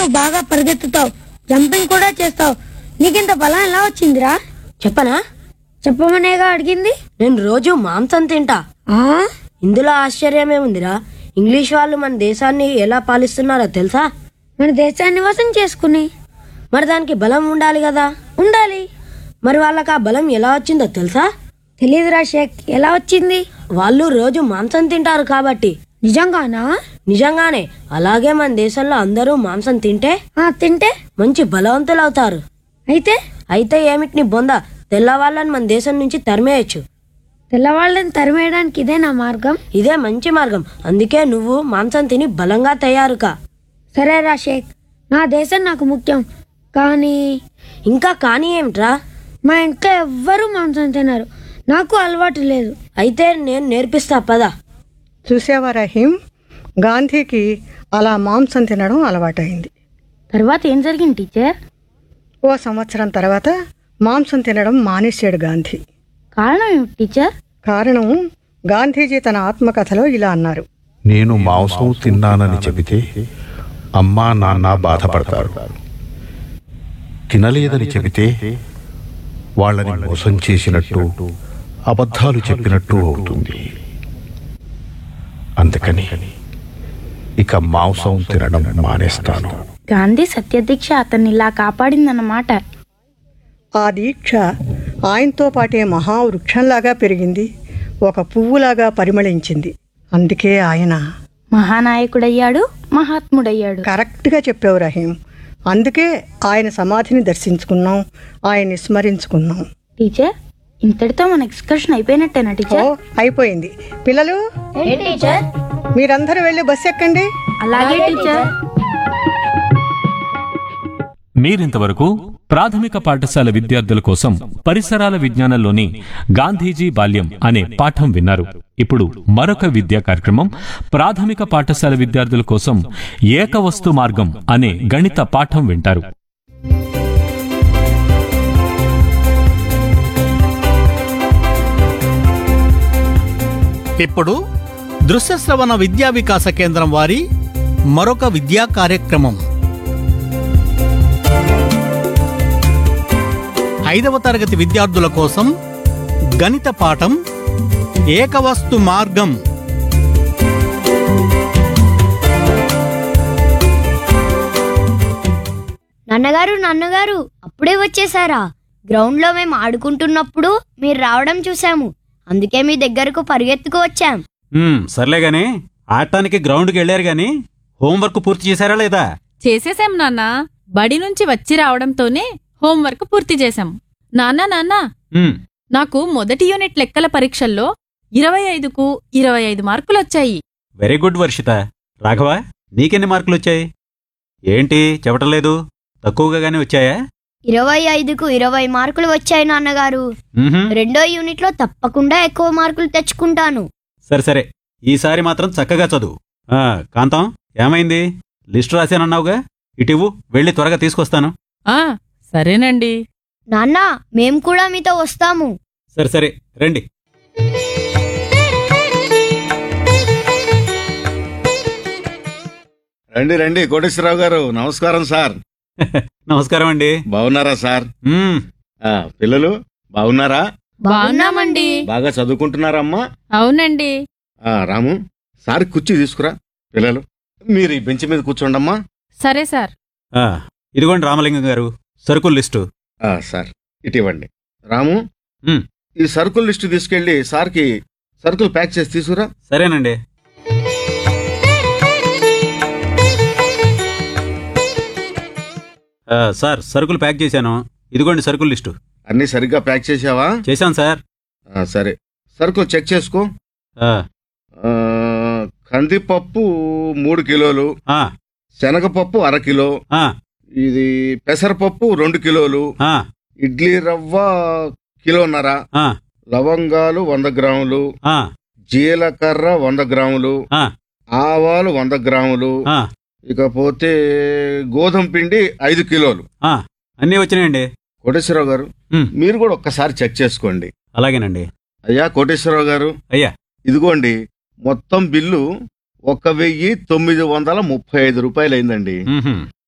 నువ్వు బాగా పరిగెత్తుతావు జంపింగ్ కూడా చేస్తావు నీకింత బలం ఎలా వచ్చిందిరా చెప్పనా చెప్పమనేగా అడిగింది నేను రోజు మాంసం తింటా ఆ ఇందులో ఆశ్చర్యమేముందిరా ఇంగ్లీష్ వాళ్ళు మన దేశాన్ని ఎలా పాలిస్తున్నారో తెలుసా మన దేశాన్ని వశం చేసుకుని మరి దానికి బలం ఉండాలి కదా ఉండాలి మరి వాళ్ళకి ఆ బలం ఎలా వచ్చిందో తెలుసా తెలీదురా షేక్ ఎలా వచ్చింది వాళ్ళు రోజు మాంసం తింటారు కాబట్టి నిజంగానా నిజంగానే అలాగే మన దేశంలో అందరూ మాంసం తింటే ఆ తింటే మంచి బలవంతులు అవుతారు అయితే అయితే ఏమిటి నీ బొంద తెల్లవాళ్ళని మన దేశం నుంచి తరిమేయచ్చు తెల్లవాళ్ళని తరిమేయడానికి ఇదే నా మార్గం ఇదే మంచి మార్గం అందుకే నువ్వు మాంసం తిని బలంగా తయారు కా సరేరా షేక్ నా దేశం నాకు ముఖ్యం కానీ ఇంకా కానీ ఏమిట్రా మా ఇంట్లో ఎవ్వరూ మాంసం తినరు నాకు అలవాటు లేదు అయితే నేను నేర్పిస్తా పద చూసావా రహీం గాంధీకి అలా మాంసం తినడం అలవాటైంది తర్వాత ఏం జరిగింది టీచర్ ఓ సంవత్సరం తర్వాత మాంసం తినడం మానేశాడు గాంధీ కారణం ఏమిటి టీచర్ కారణం గాంధీజీ తన ఆత్మకథలో ఇలా అన్నారు నేను మాంసం తిన్నానని చెబితే అమ్మా నాన్న బాధపడతారు తినలేదని చెబితే వాళ్ళని మోసం చేసినట్టు అబద్ధాలు చెప్పినట్టు అవుతుంది అందుకని ఇక మాంసం తినడం మానేస్తాను గాంధీ సత్యదీక్ష అతన్ని ఇలా కాపాడిందన్నమాట ఆ దీక్ష ఆయనతో పాటే మహావృక్షంలాగా పెరిగింది ఒక పువ్వులాగా పరిమళించింది అందుకే ఆయన మహానాయకుడయ్యాడు మహాత్ముడయ్యాడు కరెక్ట్గా చెప్పావు రహీం అందుకే ఆయన సమాధిని దర్శించుకున్నాం ఆయన్ని స్మరించుకున్నాం టీచర్ ఇంతటితో మన ఎక్స్కర్షన్ అయిపోయినట్టేనా ఓ టీచర్ అయిపోయింది పిల్లలు మీరందరూ వెళ్ళి బస్సు ఎక్కండి అలాగే టీచర్ మీరింతవరకు ప్రాథమిక పాఠశాల విద్యార్థుల కోసం పరిసరాల విజ్ఞానంలోని గాంధీజీ బాల్యం అనే పాఠం విన్నారు ఇప్పుడు మరొక విద్యా కార్యక్రమం ప్రాథమిక పాఠశాల విద్యార్థుల కోసం ఏకవస్తు మార్గం అనే గణిత పాఠం వింటారు ఇప్పుడు దృశ్యశ్రవణ విద్యా వికాస కేంద్రం వారి మరొక విద్యా కార్యక్రమం ఐదవ తరగతి విద్యార్థుల కోసం గణిత పాఠం ఏకవస్తు మార్గం నాన్నగారు నాన్నగారు అప్పుడే వచ్చేసారా గ్రౌండ్లో మేము ఆడుకుంటున్నప్పుడు మీరు రావడం చూసాము అందుకే మీ దగ్గరకు పరిగెత్తుకు వచ్చాం ఉమ్, సర్లే గాని ఆడటానికి గ్రౌండ్కి వెళ్ళారు గాని హోంవర్క్ పూర్తి చేశారా లేదా చేసేసాం నాన్నా బడి నుంచి వచ్చి రావడంతోనే హోంవర్క్ పూర్తి చేశాం నాన్నా నాన్నా ఉమ్, నాకు మొదటి యూనిట్ లెక్కల పరీక్షల్లో ఇరవై ఐదుకు ఇరవై ఐదు మార్కులొచ్చాయి వెరీ గుడ్ వర్షిత రాఘవ నీకెన్ని మార్కులు వచ్చాయి ఏంటి చెప్పటం లేదు తక్కువగా గానీ వచ్చాయా ఇరవై ఐదుకు ఇరవై మార్కులు వచ్చాయి నాన్నగారు ఉహుం, రెండో యూనిట్లో తప్పకుండా ఎక్కువ మార్కులు తెచ్చుకుంటాను సరే సరే ఈసారి మాత్రం చక్కగా చదువు ఆ, కాంతం ఏమైంది లిస్టు రాశానన్నావుగా ఇటివ్వు వెళ్ళి త్వరగా తీసుకొస్తాను ఆ సరేనండి నాన్న మేం కూడా మీతో వస్తాము సరే సరే రండి రండి రండి కోటేశ్వరరావు గారు నమస్కారం సార్ నమస్కారం అండి బాగున్నారా సార్ ఉమ్, ఆ, పిల్లలు బాగున్నారా బాగున్నామండి బాగా చదువుకుంటున్నారమ్మా అవునండి ఆ, రాము సార్ కుర్చీ తీసుకురా పిల్లలు మీరు ఈ బెంచ్ మీద కూర్చోండమ్మా సరే సార్ ఆ, ఇదిగోండి రామలింగం గారు సరుకుల లిస్టు ఆ, సార్ ఇటు ఇవ్వండి రాము ఉమ్. ఈ సరుకుల లిస్టు తీసుకెళ్లి సార్కి సరుకులు ప్యాక్ చేసి తీసుకురా సరేనండి ఆ, సార్ సరుకులు ప్యాక్ చేశాను ఇదిగోండి సరుకుల లిస్టు అన్ని సరిగ్గా ప్యాక్ చేసావా చేశాను సార్ ఆ, సరే సరుకులు చెక్ చేసుకో ఆ, ఆ, కందిపప్పు మూడు కిలోలు ఆ, శనగపప్పు అర కిలో ఆ, ఇది పెసరపప్పు రెండు కిలోలు ఆ, ఇడ్లీ రవ్వ కిలోన్నర ఆ, లవంగాలు వంద గ్రాములు ఆ, జీలకర్ర వంద గ్రాములు ఆ, ఆవాలు వంద గ్రాములు ఆ, ఇకపోతే గోధుమ పిండి ఐదు కిలోలు ఆ, అన్నీ వచ్చినాయండి కోటేశ్వరరావు గారు ఉమ్. మీరు కూడా ఒక్కసారి చెక్ చేసుకోండి అలాగేనండి అయ్యా కోటేశ్వరరావు గారు అయ్యా ఇదిగోండి మొత్తం బిల్లు ఒక వెయ్యి తొమ్మిది వందల ముప్పై ఐదు రూపాయలు అయిందండి ఉహుం.